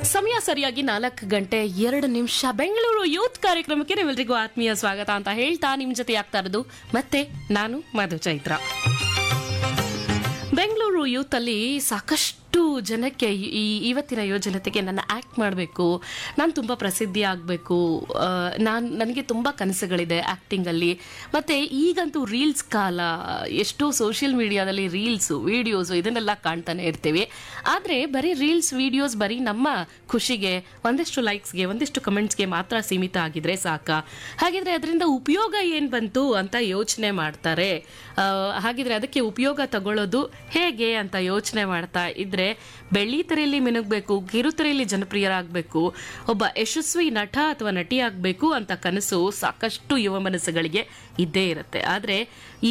ಸಮಯ ಸರಿಯಾಗಿ ನಾಲ್ಕು ಗಂಟೆ ಎರಡು ನಿಮಿಷ ಬೆಂಗಳೂರು ಯೂತ್ ಕಾರ್ಯಕ್ರಮಕ್ಕೆ ನೀವೆಲ್ಲರಿಗೂ ಆತ್ಮೀಯ ಸ್ವಾಗತ ಅಂತ ಹೇಳ್ತಾ ನಿಮ್ ಜೊತೆ ಆಗ್ತಾ ಇರೋದು ಮತ್ತೆ ನಾನು ಮಧು ಚೈತ್ರ ಬೆಂಗಳೂರು ಯೂತ್ ಅಲ್ಲಿ ಸಾಕಷ್ಟು ಜನಕ್ಕೆ ಈ ಇವತ್ತಿನ ಯುವಜನತೆಗೆ ನನ್ನ ಆಕ್ಟ್ ಮಾಡಬೇಕು ನಾನು ತುಂಬ ಪ್ರಸಿದ್ಧಿ ಆಗಬೇಕು ನಾನು ನನಗೆ ತುಂಬ ಕನಸುಗಳಿದೆ ಆ್ಯಕ್ಟಿಂಗ್ ಅಲ್ಲಿ ಮತ್ತೆ ಈಗಂತೂ ರೀಲ್ಸ್ ಕಾಲ ಎಷ್ಟೋ ಸೋಷಿಯಲ್ ಮೀಡಿಯಾದಲ್ಲಿ ರೀಲ್ಸು ವಿಡಿಯೋಸು ಇದನ್ನೆಲ್ಲ ಕಾಣ್ತಾನೆ ಇರ್ತೀವಿ ಆದರೆ ಬರೀ ರೀಲ್ಸ್ ವಿಡಿಯೋಸ್ ಬರೀ ನಮ್ಮ ಖುಷಿಗೆ ಒಂದಿಷ್ಟು ಲೈಕ್ಸ್ಗೆ ಒಂದಿಷ್ಟು ಕಮೆಂಟ್ಸ್ಗೆ ಮಾತ್ರ ಸೀಮಿತ ಆಗಿದ್ರೆ ಸಾಕ ಹಾಗಿದ್ರೆ ಅದರಿಂದ ಉಪಯೋಗ ಏನು ಬಂತು ಅಂತ ಯೋಚನೆ ಮಾಡ್ತಾರೆ ಆ, ಹಾಗಿದ್ರೆ ಅದಕ್ಕೆ ಉಪಯೋಗ ತಗೊಳ್ಳೋದು ಹೇಗೆ ಅಂತ ಯೋಚನೆ ಮಾಡ್ತಾ ಇದ್ರೆ ಬೆಳ್ಳಿತೆರೆಯಲ್ಲಿ ಮಿನುಗಬೇಕು ಕಿರುತೆರೆಯಲ್ಲಿ ಜನಪ್ರಿಯರಾಗಬೇಕು ಒಬ್ಬ ಯಶಸ್ವಿ ನಟ ಅಥವಾ ನಟಿ ಆಗಬೇಕು ಅಂತ ಕನಸು ಸಾಕಷ್ಟು ಯುವ ಮನಸ್ಸುಗಳಿಗೆ ಇದ್ದೇ ಇರುತ್ತೆ ಆದರೆ ಈ